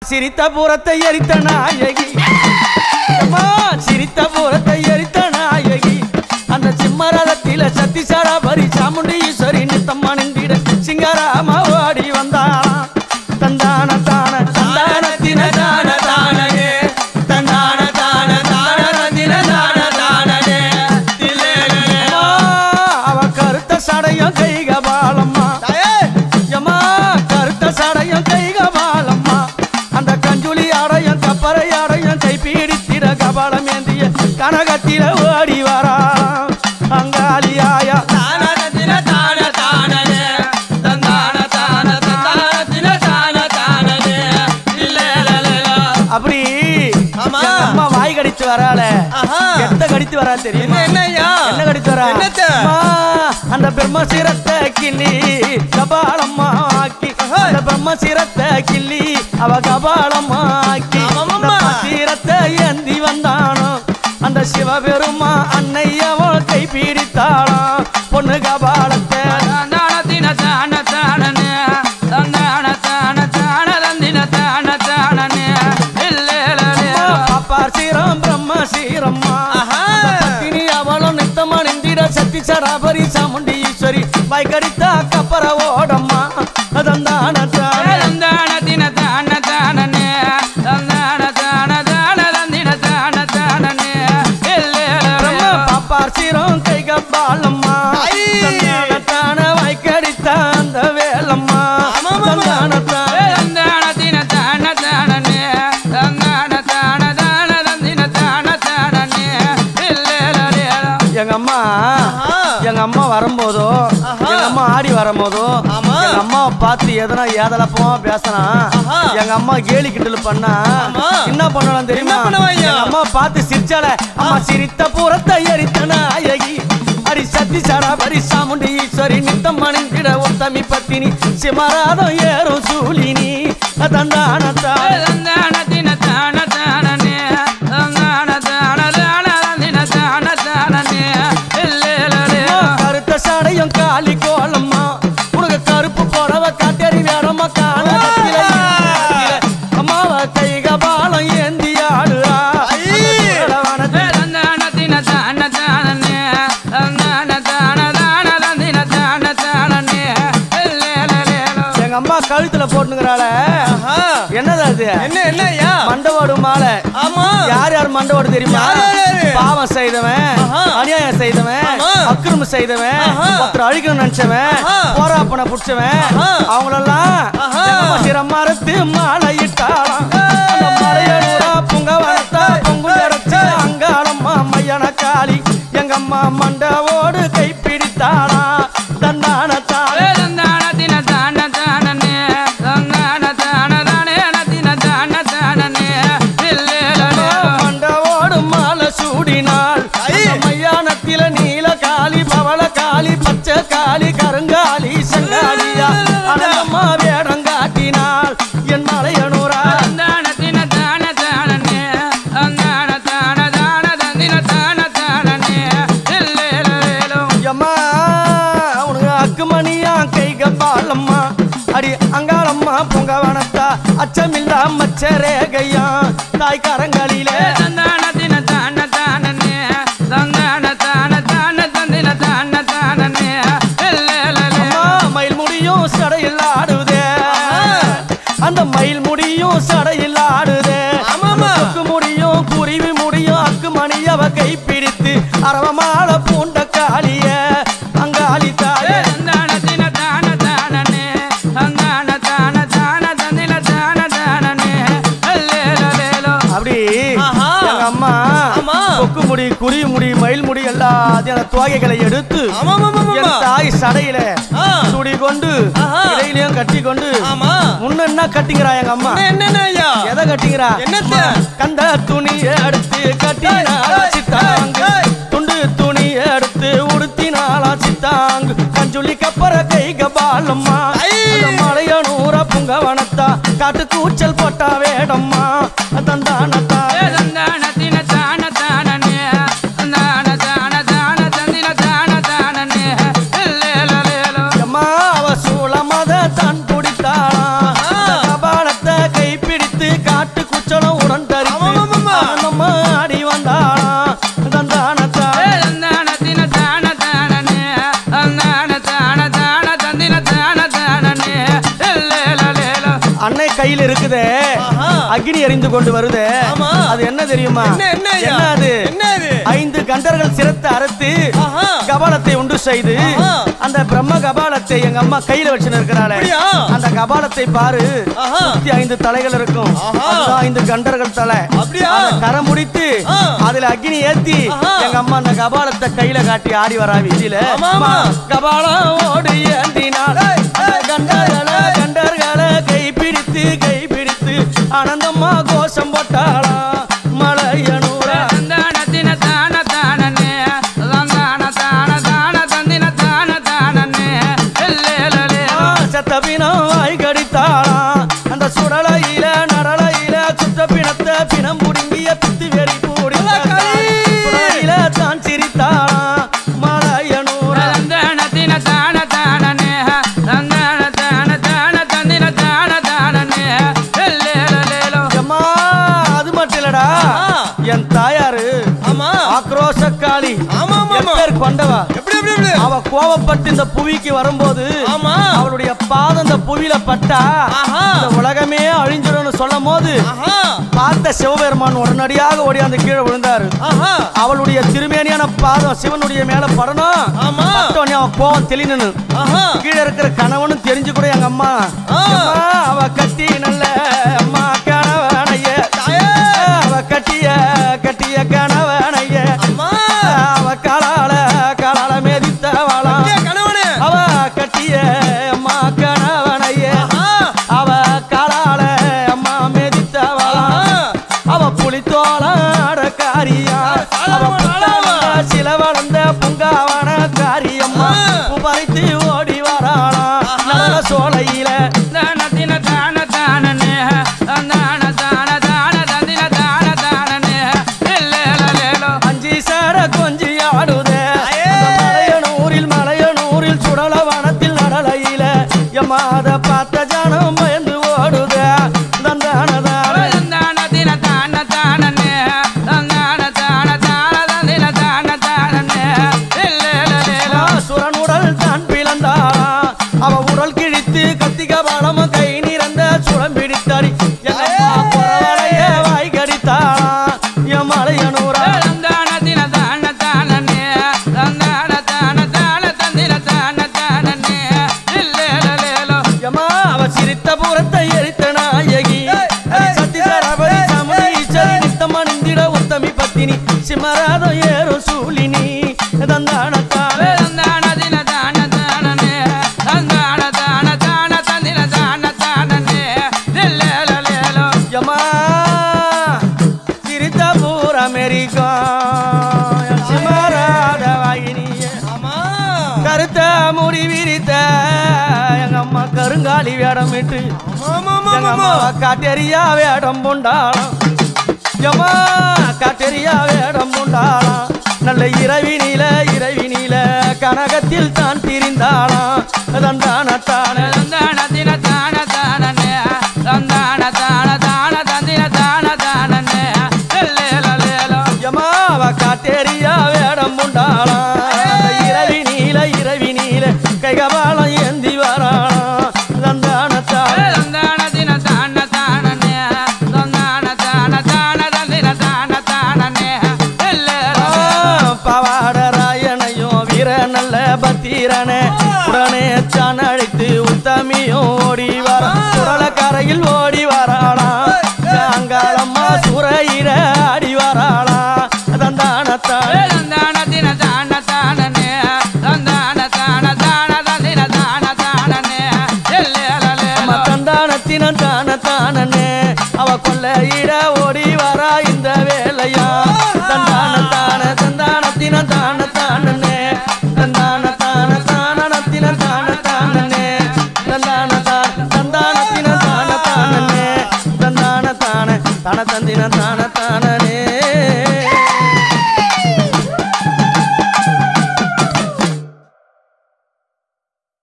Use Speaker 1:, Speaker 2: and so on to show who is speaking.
Speaker 1: சிரித்த பூரத்தை எரித்த நாயகி அம்மா சிரித்த பூரத்தை எரித்த நாயகி அந்த சிம்மரதத்தில சத்திசாரா பரி சாமுண்டி ஈஸ்வரி நித்தம்மா நின்றிட சிங்கராமா ஓடி வந்தாளாம் தந்தான தான தந்தான தின தான தானே தந்தான தான தான தின தான தானே அம்மா, அவ கருத்த சடையும் கைக பாலம்மா எம்மா கருத்த சடையும் கைக பாலம்மா அந்த கஞ்சுளி ஆடையும் கப்பரை ஆடையும் கை பீடித்திட கபாலம் ஏந்திய கனகத்தில ஓடி வரா அங்காளியாயா அப்படி
Speaker 2: ஆமா.
Speaker 1: எங்க அம்மா வாய் கடிச்சு வரால
Speaker 2: ஆஹா.
Speaker 1: எத்த கடித்து வரா தெரியுமா
Speaker 2: என்ன என்னய்யா?
Speaker 1: என்ன கடித்து வரா
Speaker 2: என்னத்த?
Speaker 1: அம்மா, அந்த பிரம்ம சிரத்தை கிள்ளி கபாலம்மா ஆக்கி
Speaker 2: ஆஹா.
Speaker 1: அந்த பிரம்ம சிரத்தை கிள்ளி அவ கபாலம்மா ஆக்கி
Speaker 2: ஆமாம்மா.
Speaker 1: அந்த பத்திரத்தை ஏந்தி வந்தானோ அந்த சிவபெருமா அன்னை அவள் கை பீடித்தாளாம் பொண்ணு கபாலத்தை பாப்பார் சீரம் பிரம்ம சீரம்மா
Speaker 2: ஆஹா.
Speaker 1: பத்தினி அவளும் நித்தமா நிந்திட சத்தி சடாபரி சாமுண்டி ஈஸ்வரி வைகடித்தா கப்பர ஓடம்மா அதந்தான பிரம்ம பாப்பார் சீரம் கைக பாலம்மா
Speaker 2: ஐ.
Speaker 1: தந்தான தான வைகடித்தா அந்த வேலம்மா
Speaker 2: ஆமாமாமா.
Speaker 1: தந்தான தான எங்க அம்மா
Speaker 2: ஆஹா.
Speaker 1: எங்க அம்மா வரும்போதோ
Speaker 2: ஆஹா.
Speaker 1: எங்க அம்மா ஆடி வரும்போதோ
Speaker 2: ஆமா.
Speaker 1: எங்க அம்மாவை பார்த்து எதனா ஏதலப்பமா பேசினா
Speaker 2: ஆஹா.
Speaker 1: எங்க அம்மா கேலி கிண்டல் பண்ணா
Speaker 2: ஆமா.
Speaker 1: என்ன பண்ணலாம் தெரியுமா
Speaker 2: என்ன பண்ணுவாய்யா?
Speaker 1: எங்க அம்மா பார்த்து சிரிச்சால அம்மா சிரித்த பூரத்தை எரித்த நாயகி அடி சத்தி சாடா பரி சாமுண்டி ஈஸ்வரி நித்தம் மணிந்திட உத்தமி பத்தினி சிமராதம் ஏறும் சூலினி தந்தான தான கருத்த சடையும் காலி கோலம்மா உனக்கு கருப்பு புடவ காட்டறி வேறம்மா கால அம்மாவ கைக பாலம் ஏந்தி ஆடுறா
Speaker 2: ஐ.
Speaker 1: அந்த எங்க அம்மா கழுத்துல போட்டுங்கிறாள
Speaker 2: ஆஹா.
Speaker 1: என்னது அது
Speaker 2: என்ன என்னய்யா?
Speaker 1: மண்டவோடு மாலை
Speaker 2: ஆமா.
Speaker 1: யார் யார் மண்டவோடு தெரியுமா
Speaker 2: யார் யாரு?
Speaker 1: பாவம் செய்தவன்
Speaker 2: ஆஹா.
Speaker 1: அநியாயம் செய்தவன்
Speaker 2: ஆமா.
Speaker 1: அக்கிரமம் செய்தவன்
Speaker 2: ஆஹா.
Speaker 1: ஒருத்தர் அழிக்கணும் நினைச்சவன்
Speaker 2: ஆஹா.
Speaker 1: போராப்பனை புடிச்சவன்
Speaker 2: ஆஹா.
Speaker 1: அவங்களெல்லாம்
Speaker 2: ஆஹா.
Speaker 1: சிரமரத்து மாலை இட்டாளாம் அந்த மலையனூரா புங்கவனத்தா பொங்கு அடைச்சு அங்காளம்மா மையன காளி எங்க அம்மா மண்டவோடு கை பிடித்தாளா தன்னான தானே மண்டவோடு மாலை சூடினாள்
Speaker 2: ஐ.
Speaker 1: அந்த மையானத்தில நீல காளி பவள காளி பச்சை காளி கருங்காலி செங்காலியா அனந்தம்மா வேடம் காட்டினாள் என் மலையனூரா எம்மா உனக்கு அக்குமணியா கைக பாலம்மா அடி அங்காளம்மா பொங்கவனத்தா அச்சமில்லா மச்சரேகையா தாய் கரங்களிலே அம்மா மயில் முடியும் சடையில் ஆடுதே அந்த மயில் முடியும் சடையில் ஆடுதே
Speaker 2: ஆமாமா.
Speaker 1: கொக்கு முடியும் குருவி முடியும் அக்கு மணி அவ கை பிடித்து அரவமால பூண்ட காளிய அங்காளி தாயே அப்படி
Speaker 2: ஆஹா.
Speaker 1: எங்க அம்மா
Speaker 2: ஆமா.
Speaker 1: கொக்கு முடி குருவி முடி மயில் முடி எல்லாத்தையும் அந்த தோகைகளை எடுத்து
Speaker 2: ஆமாமாமாமா.
Speaker 1: என் தாய் சடையில
Speaker 2: ஆ.
Speaker 1: சுடி கொண்டு
Speaker 2: ஆஹா.
Speaker 1: இடையிலையும் கட்டி கொண்டு
Speaker 2: ஆமா.
Speaker 1: முன்ன என்ன கட்டிங்கிறா எங்க அம்மா
Speaker 2: என்ன என்னய்யா?
Speaker 1: எதை கட்டிங்கிறா
Speaker 2: என்னத்த?
Speaker 1: அம்மா, கந்த துணியை எடுத்து கட்டினாளா
Speaker 2: ஏய்,
Speaker 1: சித்தாங்கு
Speaker 2: ஏய்.
Speaker 1: துண்டு துணியை எடுத்து உடுத்தினாளா சித்தாங்கு கஞ்சுளி கப்பர கை கபாலம்மா
Speaker 2: ஐ.
Speaker 1: அந்த மலையனூர புங்கவனத்தா காட்டு கூச்சல் போட்டா வேடம்மா தந்தானத்தா அம்மா அவ சூளமத தான் பிடித்தாளா
Speaker 2: ஆஹா.
Speaker 1: கபாலத்தை கை பிடித்து வருதே
Speaker 2: ஆஹா.
Speaker 1: அக்னி எரிந்து கொண்டு வருதே
Speaker 2: ஆமா.
Speaker 1: அது என்ன தெரியுமா
Speaker 2: என்ன என்ன ஐயா
Speaker 1: என்ன அது
Speaker 2: என்ன அது
Speaker 1: ஐந்து கண்டர்கள் சிரத்தை அறுத்து
Speaker 2: ஆஹா
Speaker 1: கபாலத்தை உண்டு செய்து
Speaker 2: ஆஹா.
Speaker 1: அந்த பிரம்ம கபாலத்தை எங்க அம்மா கையில வச்சுன்னு இருக்கிறாளே
Speaker 2: அப்படியா?
Speaker 1: அந்த கபாலத்தை பாரு
Speaker 2: ஆஹா
Speaker 1: நூத்தி ஐந்து தலைகள் இருக்கும்
Speaker 2: ஆஹா.
Speaker 1: அதுதான் ஐந்து கண்டர்கள் தலை
Speaker 2: அப்படியா?
Speaker 1: அதை கரை முடித்து
Speaker 2: ஆ.
Speaker 1: அதுல அக்னி ஏத்தி
Speaker 2: ஆஹா.
Speaker 1: எங்க அம்மா அந்த கபாலத்தை கையில காட்டி ஆடி வரா வீதியில
Speaker 2: ஆமா, ஆமா.
Speaker 1: கபாலம் ஓடி ஏந்தினாள்
Speaker 2: ஏய்,
Speaker 1: அந்த
Speaker 2: ஏய்,
Speaker 1: கண்டர்களை
Speaker 2: ஏய்.
Speaker 1: கண்டர்களை கை பிடித்து கை பிடித்து ஆனந்தம்மா கோஷம் போட்டாளாம் மலையனூர
Speaker 3: தந்தானத்தின தான தானனே தந்தான தான தான தந்தின தான தானனே எல்லேலலே
Speaker 1: செத்த பிணம் வாய் கடித்தாளாம் அந்த சுடலையில நடலையில சுத்த பிணத்தை பிணம் புடுங்கிய பித்து வெறி பூடி
Speaker 2: அலக்கடி.
Speaker 1: சுடலையில தான் சிரித்தாளாம் மலையனூர
Speaker 3: தந்தானத்தின தான தானனே தந்தான தான தான தந்தின தான தானனே எல்லேலலேலோ
Speaker 1: அம்மா அது மட்டும் இல்லடா
Speaker 2: ஆ.
Speaker 1: என் தாயாரு
Speaker 2: ஆமா
Speaker 1: ஆக்ரோஷக்காளி
Speaker 2: ஆமா, ஆமா, ஆமா.
Speaker 1: பேர் கொண்டவா
Speaker 2: எப்படி எப்படி எப்படி
Speaker 1: அவ கோவப்பட்டு இந்த புவிக்கு வரும்போது
Speaker 2: ஆமா
Speaker 1: அவளுடைய பாதம் இந்த புவியில பட்டா
Speaker 2: ஆஹா.
Speaker 1: இந்த உலகமே அழிஞ்சிடும்னு சொல்லும் போது
Speaker 2: ஆஹா
Speaker 1: பார்த்த சிவபெருமான் உடனடியாக ஓடி அந்த கீழே விழுந்தாரு
Speaker 2: ஆஹா
Speaker 1: அவளுடைய திருமேனியான பாதம் சிவனுடைய மேல படணும்
Speaker 2: ஆமா.
Speaker 1: பட்டோடனே அவன் கோவம் தெளினு
Speaker 2: ஆஹா
Speaker 1: கீழே இருக்கிற கணவனும் தெரிஞ்சு கூட எங்க அம்மா
Speaker 2: ஆ.
Speaker 1: அம்மா, அவ கட்டி நல்ல அம்மா கணவனைய
Speaker 2: தாயே.
Speaker 1: அவ கட்டிய கட்டிய கணவனைய
Speaker 2: அம்மா
Speaker 1: அவ காலால காலால மேதித்தவளாம்
Speaker 2: அப்படியே கணவனே
Speaker 1: அவ கட்டிய அம்மா கணவனைய
Speaker 2: ஆஹா
Speaker 1: அவ காலால அம்மா மேதித்தவளாம்
Speaker 2: ஆஹா
Speaker 1: அவ புலித்தோளாட காரியா அவ புத்தாள சில வளர்ந்த புங்காவன காரியம்மா
Speaker 2: ஆ.
Speaker 1: பறித்து ஓடி வராளாம் நல்ல சோலையில
Speaker 3: தானத்தின தான தானனே தந்தான தான தான தந்தின தான தானனே எல்லேலலேலோ
Speaker 1: அஞ்சி சேர கொஞ்சி ஆடுதே
Speaker 2: ஐயே.
Speaker 1: அந்த மலையனூரில் மலையனூரில் சுடல வனத்தில் நடலையில எம்மாத பார்த்த ஜனம் பயந்து ஓடுதே தந்தானதான
Speaker 3: தந்தானத்தின தான தானனே தந்தான தான தான தந்தின தான தானனே எல்லேலலேலோ
Speaker 1: சுரனுடல் தான் பிளந்தாளாம் அவ உடல் கிழித்து கத்திக பலம் கை நிறந்த சுரம் பிடித்தாடி எங்கம்மா குறவளைய வாய் கடித்தாளாம் என் மலையனூரா
Speaker 3: தந்தானத்தின தான தானனே தந்தான தான தான தந்தின தான தானனே எல்லேலலேலோ
Speaker 1: எம்மா அவ சிரித்த புறத்தை எரித்த நாயகி
Speaker 2: ஏய்,
Speaker 1: அடி
Speaker 2: ஏய்,
Speaker 1: சத்தி
Speaker 2: ஏய்,
Speaker 1: சரபரி
Speaker 2: ஏய்,
Speaker 1: சமுனி
Speaker 2: ஏய்,
Speaker 1: ஈஸ்வரி
Speaker 2: ஏய்.
Speaker 1: நித்தம் அணிந்திட உத்தமி பத்தினி சிம்மராதம் ஏறும் சூலினி தந்தானத்தாலே
Speaker 3: தந்தானத்தின தான தானனே தந்தான தான தான தந்தின தான தானனே எல்லேலலேலோ
Speaker 1: எம்மா சிரித்த பூர் அமெரிக்கா சிம்மராத வாயினியே
Speaker 2: ஆமா
Speaker 1: கருத்த முடி விரித்த எங்க அம்மா கருங்காலி வேடம் விட்டு
Speaker 2: ஆமா ஆமா
Speaker 1: எங்க
Speaker 2: ஆமா
Speaker 1: அம்மாவை காட்டெரியா வேடம் புண்டாளம் எம்மா காட்டெரியா வேடம் புண்டாளம் நல்ல இரவினில இரவினில கனகத்தில் தான் திரிந்தாளாம் தந்தானத்தான
Speaker 3: தந்தானத்தின தான தானனே தந்தான தான தான தந்தின தான தானனே எல்லேலலேலோ
Speaker 1: எம்மா அவ காட்டெரியா வேடம் புண்டாளாம் அந்த இரவினில இரவினில கைகபாலம் ஏந்தி வராளாம் தந்தானத்தான
Speaker 3: தந்தானத்தின தான தானனே தந்தான தான தான தந்தின தான தானனே எல்லேலலேலோ
Speaker 1: பவாடராயனையும் வீர நல்ல பத்திரனே உடனே தான் அழைத்து உத்தமியும் ஓடி வர சுடல கரையில் ஓடி வராளாம் சாங்காலம்மா சுரையில ஆடி வராளாம் தந்தானத்தான்
Speaker 3: தந்தானத்தின தான தானனே தந்தான தான தான தந்தின தான தானனே எல்லேலலேலோ
Speaker 1: தந்தானத்தின தான தானனே அவ கொள்ளையிட ஓடி வரா இந்த வேலையா தந்தான தான தந்தானத்தின தான தானனே தந்தான தான தானத்தின தான தானனே தந்தான தான தந்தானத்தின தான தானனே தந்தான தான தன தந்தின தான